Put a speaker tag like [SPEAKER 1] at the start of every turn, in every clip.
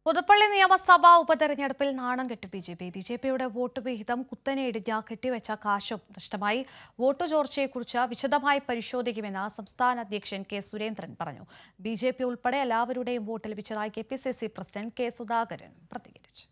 [SPEAKER 1] പുതുപ്പള്ളി നിയമസഭാ ഉപതെരഞ്ഞെടുപ്പിൽ നാണം കെട്ടു B J P B J പിയുടെ വോട്ട് വിഹിതം കുത്തനെ ഇടിഞ്ഞ കെട്ടിവെച്ച കാശും നഷ്ടമായി വോട്ട് ചോർച്ചയെക്കുറിച്ച് വിശദമായി പരിശോധിക്കുമെന്ന് സംസ്ഥാന അധ്യക്ഷൻ കെ സുരേന്ദ്രൻ പറഞ്ഞു ബി ജെ പി ഉൾപ്പെടെ എല്ലാവരുടെയും വോട്ട് ലഭിച്ചതായി K P C C president K Sudhakaran പ്രതികരിച്ചു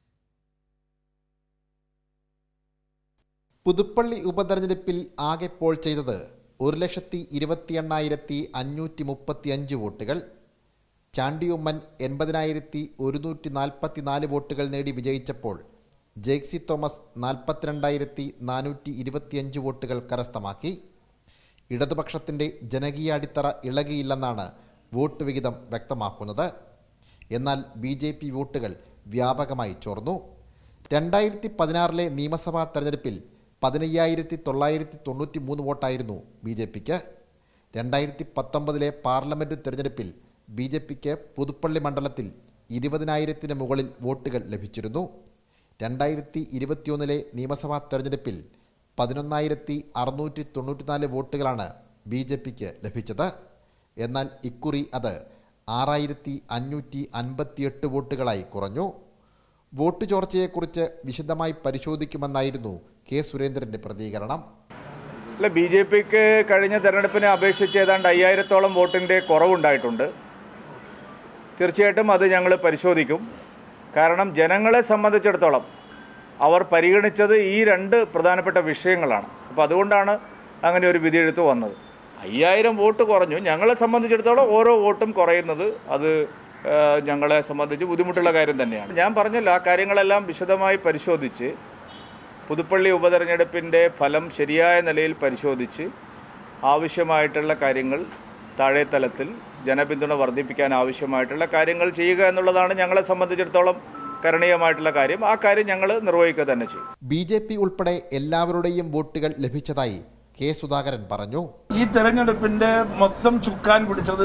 [SPEAKER 2] പുതുപ്പള്ളി ഉപതെരഞ്ഞെടുപ്പിൽ ആകെ പോൾ ചെയ്തത് ഒരു ലക്ഷത്തി ഇരുപത്തി എണ്ണായിരത്തി അഞ്ഞൂറ്റി മുപ്പത്തി അഞ്ച് വോട്ടുകൾ ചാണ്ടിയുമ്മൻ എൺപതിനായിരത്തി ഒരുന്നൂറ്റി നാൽപ്പത്തി നാല് വോട്ടുകൾ നേടി വിജയിച്ചപ്പോൾ ജെയ്ക്സി തോമസ് നാൽപ്പത്തിരണ്ടായിരത്തി നാനൂറ്റി ഇരുപത്തിയഞ്ച് വോട്ടുകൾ കരസ്ഥമാക്കി ഇടതുപക്ഷത്തിൻ്റെ ജനകീയ അടിത്തറ ഇളകിയില്ലെന്നാണ് വോട്ട് വിഹിതം വ്യക്തമാക്കുന്നത് എന്നാൽ ബി ജെ പി വോട്ടുകൾ വ്യാപകമായി ചോർന്നു രണ്ടായിരത്തി പതിനാറിലെ നിയമസഭാ തെരഞ്ഞെടുപ്പിൽ പതിനയ്യായിരത്തി തൊള്ളായിരത്തി തൊണ്ണൂറ്റി മൂന്ന് വോട്ടായിരുന്നു ബി ജെ പിക്ക് രണ്ടായിരത്തി പത്തൊമ്പതിലെ പാർലമെൻറ്റ് തെരഞ്ഞെടുപ്പിൽ ബി ജെ പിക്ക് പുതുപ്പള്ളി മണ്ഡലത്തിൽ ഇരുപതിനായിരത്തിന് മുകളിൽ വോട്ടുകൾ ലഭിച്ചിരുന്നു രണ്ടായിരത്തി ഇരുപത്തിയൊന്നിലെ നിയമസഭാ തെരഞ്ഞെടുപ്പിൽ പതിനൊന്നായിരത്തി അറുന്നൂറ്റി തൊണ്ണൂറ്റിനാല് വോട്ടുകളാണ് ബി ജെ പിക്ക് ലഭിച്ചത് എന്നാൽ ഇക്കുറി അത് ആറായിരത്തി അഞ്ഞൂറ്റി അൻപത്തിയെട്ട് വോട്ടുകളായി കുറഞ്ഞു വോട്ട് ചോർച്ചയെക്കുറിച്ച് വിശദമായി പരിശോധിക്കുമെന്നായിരുന്നു കെ സുരേന്ദ്രന്റെ പ്രതികരണം
[SPEAKER 3] അല്ല ബി ജെ പിക്ക് കഴിഞ്ഞ തെരഞ്ഞെടുപ്പിനെ അപേക്ഷിച്ച് ഏതാണ്ട് അയ്യായിരത്തോളം വോട്ടിൻ്റെ കുറവുണ്ടായിട്ടുണ്ട് തീർച്ചയായിട്ടും അത് ഞങ്ങൾ പരിശോധിക്കും കാരണം ജനങ്ങളെ സംബന്ധിച്ചിടത്തോളം അവർ പരിഗണിച്ചത് ഈ രണ്ട് പ്രധാനപ്പെട്ട വിഷയങ്ങളാണ് അപ്പോൾ അതുകൊണ്ടാണ് അങ്ങനെ ഒരു വിധിയെഴുത്ത് വന്നത് അയ്യായിരം വോട്ട് കുറഞ്ഞു ഞങ്ങളെ സംബന്ധിച്ചിടത്തോളം ഓരോ വോട്ടും കുറയുന്നത് അത് ആ, ഞങ്ങളെ സംബന്ധിച്ച് ബുദ്ധിമുട്ടുള്ള കാര്യം തന്നെയാണ് ഞാൻ പറഞ്ഞല്ലോ ആ കാര്യങ്ങളെല്ലാം വിശദമായി പരിശോധിച്ച് പുതുപ്പള്ളി ഉപതെരഞ്ഞെടുപ്പിൻ്റെ ഫലം ശരിയായ നിലയിൽ പരിശോധിച്ച് ആവശ്യമായിട്ടുള്ള കാര്യങ്ങൾ താഴെ തലത്തിൽ ജനപിന്തുണ വർദ്ധിപ്പിക്കാൻ ആവശ്യമായിട്ടുള്ള കാര്യങ്ങൾ ചെയ്യുക എന്നുള്ളതാണ് ഞങ്ങളെ സംബന്ധിച്ചിടത്തോളം കരണീയമായിട്ടുള്ള കാര്യം ആ കാര്യം ഞങ്ങൾ നിർവഹിക്കുക തന്നെ ചെയ്യും
[SPEAKER 2] ബി ജെ പി ഉൾപ്പെടെ എല്ലാവരുടെയും വോട്ടുകൾ ലഭിച്ചതായി കെ സുധാകരൻ പറഞ്ഞു
[SPEAKER 4] ഈ തെരഞ്ഞെടുപ്പിന്റെ മൊത്തം ചുക്കാൻ പിടിച്ചത്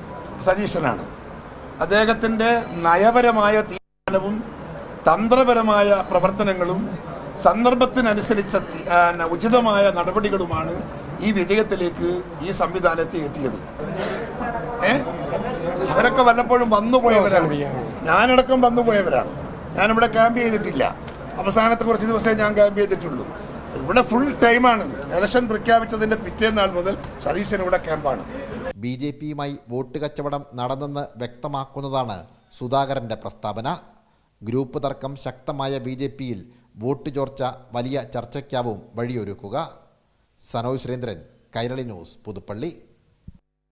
[SPEAKER 4] സതീശനാണ് അദ്ദേഹത്തിന്റെ നയപരമായ തീരുമാനവും തന്ത്രപരമായ പ്രവർത്തനങ്ങളും സന്ദർഭത്തിനനുസരിച്ച തി- ആ, ന- ഉചിതമായ നടപടികളുമാണ് ഈ വിജയത്തിലേക്ക് ഈ സംവിധാനത്തെ എത്തിയത് ഏ അവരൊക്കെ വല്ലപ്പോഴും വന്നുപോയവരാണ് ഞാനടക്കം വന്നുപോയവരാണ് ഞാനിവിടെ ക്യാമ്പ് ചെയ്തിട്ടില്ല അവസാനത്തെ കുറച്ച് ദിവസമേ ഞാൻ ക്യാമ്പ് ചെയ്തിട്ടുള്ളൂ ഇവിടെ ഫുൾ ടൈമാണ് ഇലക്ഷൻ പ്രഖ്യാപിച്ചതിന്റെ പിറ്റേന്നാൾ മുതൽ സതീശൻ ഇവിടെ ക്യാമ്പാണ്
[SPEAKER 2] ബി ജെ പിയുമായി വോട്ട് കച്ചവടം നടന്നെന്ന് വ്യക്തമാക്കുന്നതാണ് സുധാകരന്റെ പ്രസ്താവന ഗ്രൂപ്പ് തർക്കം ശക്തമായ ബി ജെ പിയിൽ വോട്ട് ചോർച്ച വലിയ ചർച്ചയ്ക്കാവും വഴിയൊരുക്കുക സനോജ് സുരേന്ദ്രൻ കൈരളി ന്യൂസ് പുതുപ്പള്ളി